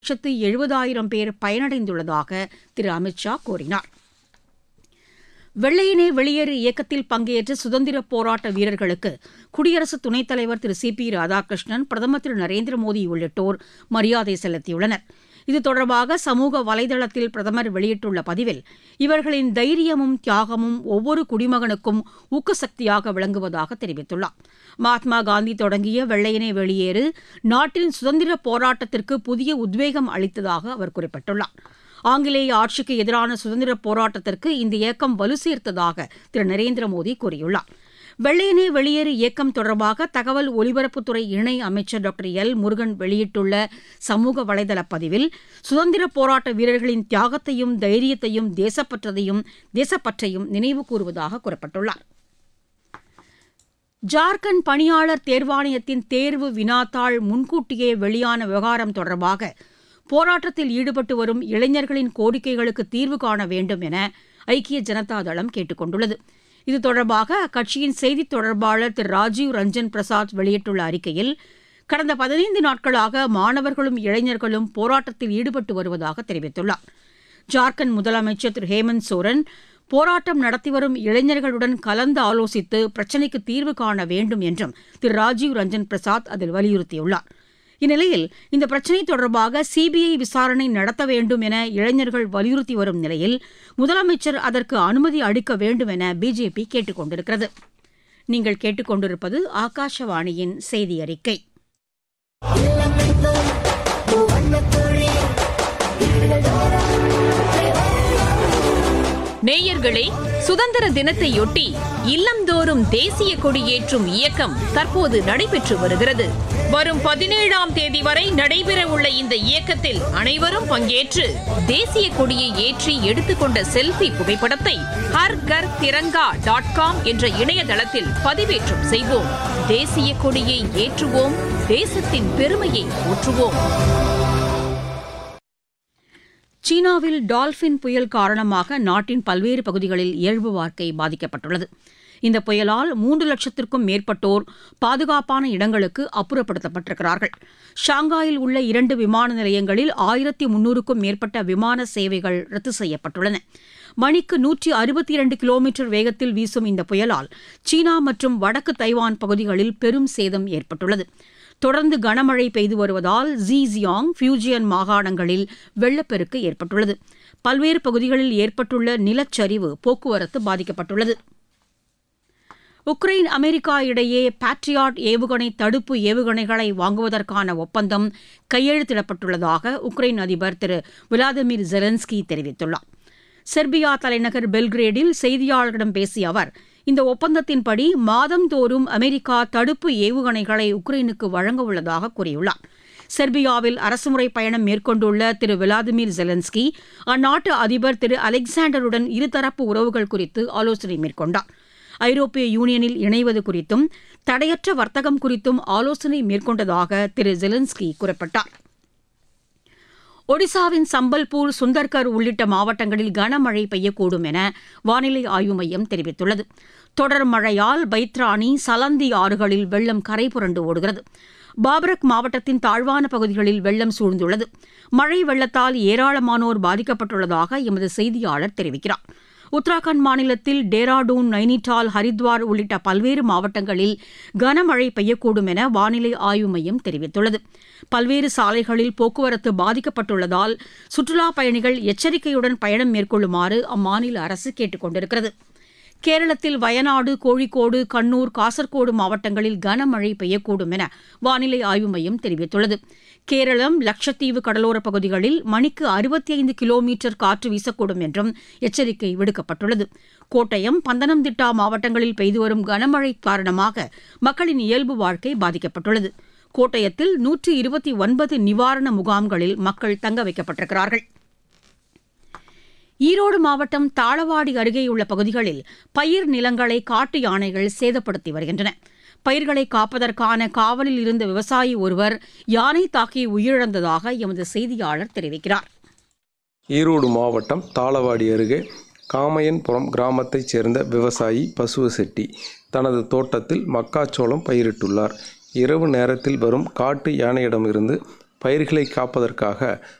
லட்சத்து எழுபதாயிரம் பேர் பயனடைந்துள்ளதாக திரு அமித்ஷா கூறினார் வெள்ளையனே வெளியேறு இயக்கத்தில் பங்கேற்ற சுதந்திரப் போராட்ட வீரர்களுக்கு குடியரசு துணைத் தலைவர் திரு சி பி ராதாகிருஷ்ணன் பிரதமர் திரு நரேந்திர மோடி உள்ளிட்டோர் மரியாதை செலுத்தியுள்ளனர் இது தொடர்பாக சமூக வலைதளத்தில் பிரதமர் வெளியிட்டுள்ள பதிவில் இவர்களின் தைரியமும் தியாகமும் ஒவ்வொரு குடிமகனுக்கும் ஊக்கசக்தியாக விளங்குவதாக தெரிவித்துள்ளார் மகாத்மா காந்தி தொடங்கிய வெள்ளையனே வெளியேறு நாட்டின் சுதந்திரப் போராட்டத்திற்கு புதிய உத்வேகம் அளித்ததாக அவர் குறிப்பிட்டுள்ளார் ஆங்கிலேய ஆட்சிக்கு எதிரான சுதந்திரப் போராட்டத்திற்கு இந்த இயக்கம் வலு சேர்த்ததாக திரு நரேந்திர மோடி கூறியுள்ளார் வெள்ளையனே வெளியேறு இயக்கம் தொடர்பாக தகவல் ஒலிபரப்புத்துறை இணை அமைச்சர் டாக்டர் எல் முருகன் வெளியிட்டுள்ள சமூக வலைதள பதிவில் சுதந்திரப் போராட்ட வீரர்களின் தியாகத்தையும் தைரியத்தையும் தேசப்பற்றதையும் தேசப்பற்றையும் நினைவு கூறுவதாக குறிப்பிட்டுள்ளார் ஜார்க்கண்ட் பணியாளர் தேர்வாணையத்தின் தேர்வு வினாத்தாள் முன்கூட்டியே வெளியான விவகாரம் தொடர்பாக போராட்டத்தில் ஈடுபட்டு வரும் இளைஞர்களின் கோரிக்கைகளுக்கு தீர்வு காண வேண்டும் என ஐக்கிய ஜனதா தளம் கேட்டுக் கொண்டுள்ளது இது தொடர்பாக அக்கட்சியின் செய்தித் தொடர்பாளர் திரு ராஜீவ் ரஞ்சன் பிரசாத் வெளியிட்டுள்ள அறிக்கையில் கடந்த பதினைந்து நாட்களாக மாணவர்களும் இளைஞர்களும் போராட்டத்தில் ஈடுபட்டு வருவதாக தெரிவித்துள்ளார் ஜார்க்கண்ட் முதலமைச்சர் திரு ஹேமந்த் சோரன் போராட்டம் நடத்தி வரும் இளைஞர்களுடன் கலந்து ஆலோசித்து பிரச்சினைக்கு தீர்வு காண வேண்டும் என்றும் திரு ராஜீவ் ரஞ்சன் பிரசாத் அதில் வலியுறுத்தியுள்ளார் இந்நிலையில் இந்த பிரச்சினை தொடர்பாக சிபிஐ விசாரணை நடத்த வேண்டும் என இளைஞர்கள் வலியுறுத்தி வரும் நிலையில் முதலமைச்சர் அதற்கு அனுமதி அளிக்க வேண்டும் என பிஜேபி கேட்டுக் கொண்டிருக்கிறது நீங்கள் கேட்டுக்கொண்டிருப்பது ஆகாஷவாணியின் செய்தி அறிக்கை நேயர்களே சுதந்திர தினத்தையொட்டி இல்லந்தோறும் தேசிய கொடியேற்றும் இயக்கம் தற்போது நடைபெற்று வருகிறது வரும் பதினேழாம் தேதி வரை நடைபெறவுள்ள இந்த இயக்கத்தில் அனைவரும் பங்கேற்று தேசிய கொடியை ஏற்றி எடுத்துக்கொண்ட செல்ஃபி புகைப்படத்தை ஹர் கர் திரங்கா டாட் காம் என்ற இணையதளத்தில் பதிவேற்றம் செய்வோம் தேசிய கொடியை ஏற்றுவோம் தேசத்தின் பெருமையை போற்றுவோம் சீனாவில் டால்பின் புயல் காரணமாக நாட்டின் பல்வேறு பகுதிகளில் இயல்பு வாழ்க்கை பாதிக்கப்பட்டுள்ளது இந்த புயலால் மூன்று லட்சத்திற்கும் மேற்பட்டோர் பாதுகாப்பான இடங்களுக்கு அப்புறப்படுத்தப்பட்டிருக்கிறார்கள் ஷாங்காயில் உள்ள இரண்டு விமான நிலையங்களில் ஆயிரத்தி முன்னூறுக்கும் மேற்பட்ட விமான சேவைகள் ரத்து செய்யப்பட்டுள்ளன மணிக்கு நூற்றி அறுபத்தி இரண்டு கிலோமீட்டர் வேகத்தில் வீசும் இந்த புயலால் சீனா மற்றும் வடக்கு தைவான் பகுதிகளில் பெரும் சேதம் ஏற்பட்டுள்ளது தொடர்ந்து கனமழை பெய்து வருவதால் ஜீஜியாங் ஃபியூஜியன் மாகாணங்களில் வெள்ளப்பெருக்கு ஏற்பட்டுள்ளது பல்வேறு பகுதிகளில் ஏற்பட்டுள்ள நிலச்சரிவு போக்குவரத்து பாதிக்கப்பட்டுள்ளது உக்ரைன் அமெரிக்கா இடையே பேட்ரியாட் ஏவுகணை தடுப்பு ஏவுகணைகளை வாங்குவதற்கான ஒப்பந்தம் கையெழுத்திடப்பட்டுள்ளதாக உக்ரைன் அதிபர் திரு விளாடிமிர் ஜெலன்ஸ்கி தெரிவித்துள்ளார் செர்பியா தலைநகர் பெல்கிரேடில் செய்தியாளர்களிடம் பேசிய அவர் இந்த ஒப்பந்தத்தின்படி மாதந்தோறும் அமெரிக்கா தடுப்பு ஏவுகணைகளை உக்ரைனுக்கு வழங்க உள்ளதாக கூறியுள்ளார் செர்பியாவில் அரசுமுறை பயணம் மேற்கொண்டுள்ள திரு விளாடிமிர் ஜெலன்ஸ்கி அந்நாட்டு அதிபர் திரு அலெக்சாண்டருடன் இருதரப்பு உறவுகள் குறித்து ஆலோசனை மேற்கொண்டார் ஐரோப்பிய யூனியனில் இணைவது குறித்தும் தடையற்ற வர்த்தகம் குறித்தும் ஆலோசனை மேற்கொண்டதாக திரு ஜெலன்ஸ்கி குறிப்பிட்டார் ஒடிசாவின் சம்பல்பூர் சுந்தர்கர் உள்ளிட்ட மாவட்டங்களில் கனமழை பெய்யக்கூடும் என வானிலை ஆய்வு மையம் தெரிவித்துள்ளது தொடர் மழையால் பைத்ராணி சலந்தி ஆறுகளில் வெள்ளம் கரை புரண்டு ஓடுகிறது பாபரக் மாவட்டத்தின் தாழ்வான பகுதிகளில் வெள்ளம் சூழ்ந்துள்ளது மழை வெள்ளத்தால் ஏராளமானோர் பாதிக்கப்பட்டுள்ளதாக எமது செய்தியாளர் தெரிவிக்கிறார் உத்தராகண்ட் மாநிலத்தில் டேராடூன் நைனிடால் ஹரித்வார் உள்ளிட்ட பல்வேறு மாவட்டங்களில் கனமழை பெய்யக்கூடும் என வானிலை ஆய்வு மையம் தெரிவித்துள்ளது பல்வேறு சாலைகளில் போக்குவரத்து பாதிக்கப்பட்டுள்ளதால் சுற்றுலாப் பயணிகள் எச்சரிக்கையுடன் பயணம் மேற்கொள்ளுமாறு அம்மாநில அரசு கேட்டுக் கொண்டிருக்கிறது கேரளத்தில் வயநாடு கோழிக்கோடு கண்ணூர் காசர்கோடு மாவட்டங்களில் கனமழை பெய்யக்கூடும் என வானிலை ஆய்வு மையம் தெரிவித்துள்ளது கேரளம் லட்சத்தீவு கடலோரப் பகுதிகளில் மணிக்கு அறுபத்தி ஐந்து கிலோமீட்டர் காற்று வீசக்கூடும் என்றும் எச்சரிக்கை விடுக்கப்பட்டுள்ளது கோட்டயம் பந்தனம்திட்டா மாவட்டங்களில் பெய்து வரும் கனமழை காரணமாக மக்களின் இயல்பு வாழ்க்கை பாதிக்கப்பட்டுள்ளது கோட்டயத்தில் நூற்றி இருபத்தி ஒன்பது நிவாரண முகாம்களில் மக்கள் தங்க வைக்கப்பட்டிருக்கிறார்கள் ஈரோடு மாவட்டம் தாளவாடி அருகேயுள்ள பகுதிகளில் பயிர் நிலங்களை காட்டு யானைகள் சேதப்படுத்தி வருகின்றன பயிர்களை காப்பதற்கான காவலில் இருந்த விவசாயி ஒருவர் யானை தாக்கி உயிரிழந்ததாக எமது செய்தியாளர் தெரிவிக்கிறார் ஈரோடு மாவட்டம் தாளவாடி அருகே காமையன்புரம் கிராமத்தைச் சேர்ந்த விவசாயி பசுவ செட்டி தனது தோட்டத்தில் மக்காச்சோளம் பயிரிட்டுள்ளார் இரவு நேரத்தில் வரும் காட்டு யானையிடமிருந்து பயிர்களை காப்பதற்காக